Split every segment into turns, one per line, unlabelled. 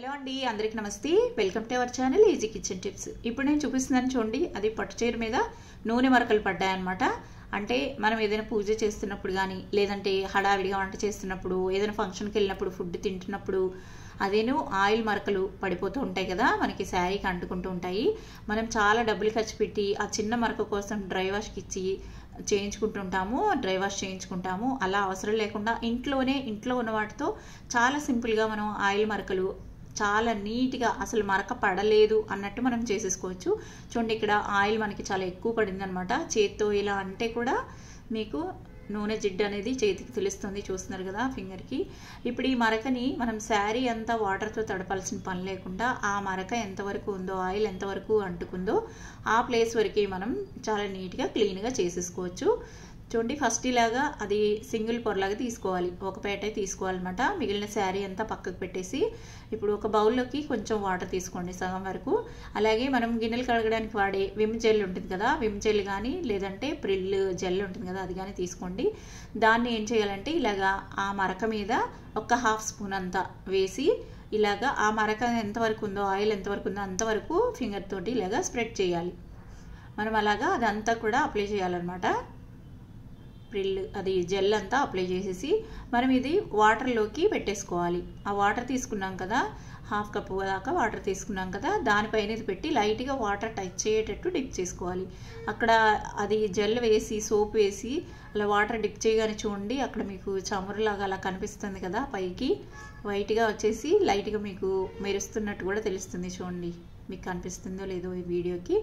hello అండి అందరికి నమస్తే welcome to our channel easy kitchen tips ఇప్పుడు నేను చూపిస్తున్నాను చూడండి అది పట్టు చీర మీద నూనె మరకలు పడ్డాయన్నమాట అంటే మనం ఏదైనా పూజ చేస్తున్నప్పుడు కానీ లేదంటే హడావిడిగా వంట చేస్తున్నప్పుడు ఏదైనా ఫంక్షన్కి వెళ్ళినప్పుడు ఫుడ్ తింటున్నప్పుడు అదేను ఆయిల్ మరకలు పడిపోతూ ఉంటాయి కదా మనకి శారీకి అంటుకుంటూ ఉంటాయి మనం చాలా డబ్బులు ఖర్చు పెట్టి ఆ చిన్న మరక కోసం డ్రై వాష్కి ఇచ్చి చేయించుకుంటుంటాము డ్రై వాష్ చేయించుకుంటాము అలా అవసరం లేకుండా ఇంట్లోనే ఇంట్లో ఉన్న వాటితో చాలా సింపుల్గా మనం ఆయిల్ మరకలు చాలా నీట్గా అసలు మరక పడలేదు అన్నట్టు మనం చేసేసుకోవచ్చు చూడండి ఇక్కడ ఆయిల్ మనకి చాలా ఎక్కువ పడింది అనమాట చేత్తో ఇలా అంటే కూడా మీకు నూనె జిడ్డు అనేది చేతికి తెలుస్తుంది చూస్తున్నారు కదా ఫింగర్కి ఇప్పుడు ఈ మరకని మనం శారీ అంతా వాటర్తో తడపాల్సిన పని లేకుండా ఆ మరక ఎంతవరకు ఉందో ఆయిల్ ఎంతవరకు అంటుకుందో ఆ ప్లేస్ వరకు మనం చాలా నీట్గా క్లీన్గా చేసేసుకోవచ్చు చూడండి ఫస్ట్ ఇలాగా అది సింగిల్ పొరలాగా తీసుకోవాలి ఒక పేట తీసుకోవాలన్నమాట మిగిలిన శారీ అంతా పక్కకు పెట్టేసి ఇప్పుడు ఒక బౌల్లోకి కొంచెం వాటర్ తీసుకోండి సగం వరకు అలాగే మనం గిన్నెలు కడగడానికి వాడే విమ్ జెల్ ఉంటుంది కదా విమ్ జెల్ కానీ లేదంటే ప్రిల్ జెల్ ఉంటుంది కదా అది కానీ తీసుకోండి దాన్ని ఏం చేయాలంటే ఇలాగా ఆ మరక మీద ఒక హాఫ్ స్పూన్ అంతా వేసి ఇలాగా ఆ మరక ఎంతవరకు ఉందో ఆయిల్ ఎంతవరకు ఉందో అంతవరకు ఫింగర్ తోటి ఇలాగా స్ప్రెడ్ చేయాలి మనం అలాగా అదంతా కూడా అప్లై చేయాలన్నమాట ప్రిల్ అది జెల్ అంతా అప్లై చేసేసి మనం ఇది వాటర్లోకి పెట్టేసుకోవాలి ఆ వాటర్ తీసుకున్నాం కదా హాఫ్ కప్ దాకా వాటర్ తీసుకున్నాం కదా దానిపైన ఇది పెట్టి లైట్గా వాటర్ టచ్ అయ్యేటట్టు డిప్ చేసుకోవాలి అక్కడ అది జెల్ వేసి సోప్ వేసి అలా వాటర్ డిప్ చేయగానే చూడండి అక్కడ మీకు చమురులాగా అలా కనిపిస్తుంది కదా పైకి వైట్గా వచ్చేసి లైట్గా మీకు మెరుస్తున్నట్టు కూడా తెలుస్తుంది చూడండి మీకు కనిపిస్తుందో లేదో ఈ వీడియోకి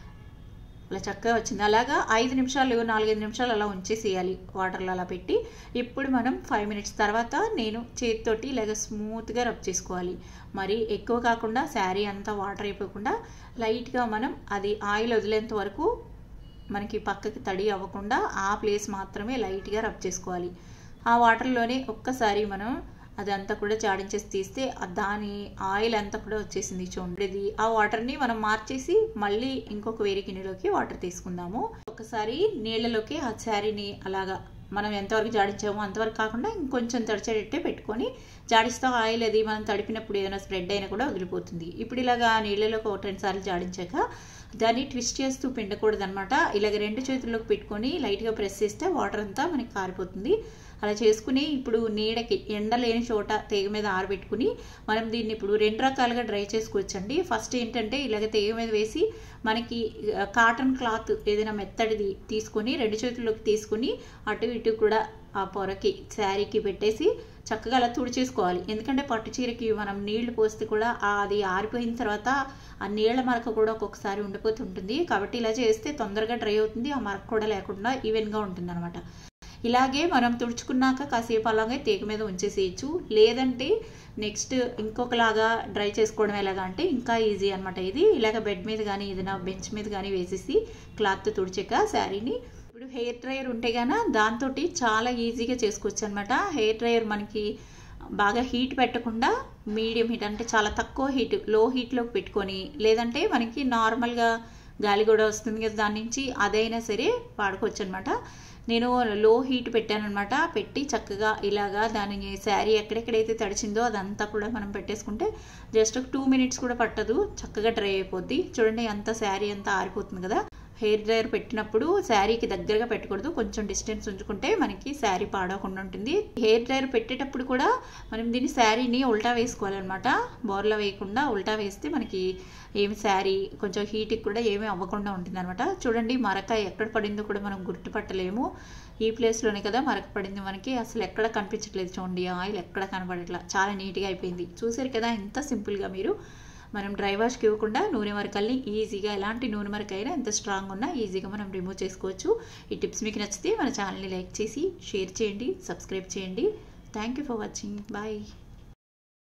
అలా చక్కగా వచ్చింది అలాగా ఐదు నిమిషాలు నాలుగైదు నిమిషాలు అలా ఉంచేసేయాలి వాటర్లో అలా పెట్టి ఇప్పుడు మనం ఫైవ్ మినిట్స్ తర్వాత నేను చేతితోటి ఇలాగ స్మూత్గా రబ్ చేసుకోవాలి మరి ఎక్కువ కాకుండా శారీ అంతా వాటర్ అయిపోకుండా లైట్గా మనం అది ఆయిల్ వదిలేంత వరకు మనకి పక్కకి తడి అవ్వకుండా ఆ ప్లేస్ మాత్రమే లైట్గా రబ్ చేసుకోవాలి ఆ వాటర్లోనే ఒక్కసారి మనం అదంతా కూడా జాడించేసి తీస్తే దాని ఆయిల్ అంతా కూడా వచ్చేసింది చూడండి ఆ వాటర్ని మనం మార్చేసి మళ్ళీ ఇంకొక వేరే గిన్నెలోకి వాటర్ తీసుకుందాము ఒకసారి నీళ్ళలోకి ఆ శారీని అలాగా మనం ఎంతవరకు జాడించామో అంతవరకు కాకుండా ఇంకొంచెం తడిచేటట్టే పెట్టుకొని జాడిస్తాం ఆయిల్ అది మనం తడిపినప్పుడు ఏదైనా స్ప్రెడ్ అయినా కూడా వదిలిపోతుంది ఇప్పుడు ఇలాగా నీళ్ళలోకి ఒక రెండు సార్లు జాడించాక దాన్ని ట్విస్ట్ చేస్తూ పిండకూడదు అనమాట ఇలాగ రెండు చేతుల్లోకి పెట్టుకొని లైట్గా ప్రెస్ చేస్తే వాటర్ అంతా మనకి కారిపోతుంది అలా చేసుకుని ఇప్పుడు నీడకి ఎండ లేని చోట తీగ మీద ఆరబెట్టుకుని మనం దీన్ని ఇప్పుడు రెండు రకాలుగా డ్రై చేసుకోవచ్చండి ఫస్ట్ ఏంటంటే ఇలాగ తీగ మీద వేసి మనకి కాటన్ క్లాత్ ఏదైనా మెత్తడిది తీసుకొని రెండు చేతుల్లోకి తీసుకుని అటు ఇటు కూడా ఆ పొరకి శారీకి పెట్టేసి చక్కగా అలా తుడిచేసుకోవాలి ఎందుకంటే పట్టు చీరకి మనం నీళ్లు పోస్తే కూడా అది ఆరిపోయిన తర్వాత ఆ నీళ్ల మరక కూడా ఒక్కొక్కసారి ఉండిపోతుంటుంది కాబట్టి ఇలా చేస్తే తొందరగా డ్రై అవుతుంది ఆ మరక కూడా లేకుండా ఈవెన్గా ఉంటుంది అనమాట ఇలాగే మనం తుడుచుకున్నాక కాసేపు అలాగే తీగ మీద ఉంచేసేయచ్చు లేదంటే నెక్స్ట్ ఇంకొకలాగా డ్రై చేసుకోవడం ఎలాగా అంటే ఇంకా ఈజీ అనమాట ఇది ఇలాగ బెడ్ మీద కానీ ఏదైనా బెంచ్ మీద కానీ వేసేసి క్లాత్ తుడిచాక శారీని ఇప్పుడు హెయిర్ డ్రైయర్ ఉంటే గాన దాంతో చాలా ఈజీగా చేసుకోవచ్చు అనమాట హెయిర్ డ్రైయర్ మనకి బాగా హీట్ పెట్టకుండా మీడియం హీట్ అంటే చాలా తక్కువ హీట్ లో హీట్లోకి పెట్టుకొని లేదంటే మనకి నార్మల్గా గాలి కూడా వస్తుంది కదా దాని నుంచి అదైనా సరే వాడుకోవచ్చు అనమాట నేను లో హీట్ పెట్టానమాట పెట్టి చక్కగా ఇలాగా దాని శారీ ఎక్కడెక్కడైతే తడిచిందో అదంతా కూడా మనం పెట్టేసుకుంటే జస్ట్ ఒక టూ మినిట్స్ కూడా పట్టదు చక్కగా డ్రై అయిపోద్ది చూడండి అంత శారీ అంతా ఆరిపోతుంది కదా హెయిర్ డ్రైయర్ పెట్టినప్పుడు శారీకి దగ్గరగా పెట్టకూడదు కొంచెం డిస్టెన్స్ ఉంచుకుంటే మనకి శారీ పాడకుండా ఉంటుంది హెయిర్ డ్రైయర్ పెట్టేటప్పుడు కూడా మనం దీన్ని శారీని ఉల్టా వేసుకోవాలన్నమాట బోర్లా వేయకుండా ఉల్టా వేస్తే మనకి ఏమి శారీ కొంచెం హీట్కి కూడా ఏమీ అవ్వకుండా ఉంటుంది అనమాట చూడండి మరక ఎక్కడ పడిందో కూడా మనం గుర్తుపట్టలేము ఈ ప్లేస్లోనే కదా మరక పడింది మనకి అసలు ఎక్కడ కనిపించట్లేదు చూడండి ఆయిల్ ఎక్కడ కనపడట్లా చాలా నీట్గా అయిపోయింది చూసారు కదా ఎంత సింపుల్గా మీరు మనం డ్రై వాష్కి ఇవ్వకుండా నూనె మరకల్ని ఈజీగా ఎలాంటి నూనె మరకైనా ఎంత స్ట్రాంగ్ ఉన్నా ఈజీగా మనం రిమూవ్ చేసుకోవచ్చు ఈ టిప్స్ మీకు నచ్చితే మన ఛానల్ని లైక్ చేసి షేర్ చేయండి సబ్స్క్రైబ్ చేయండి thank you for watching bye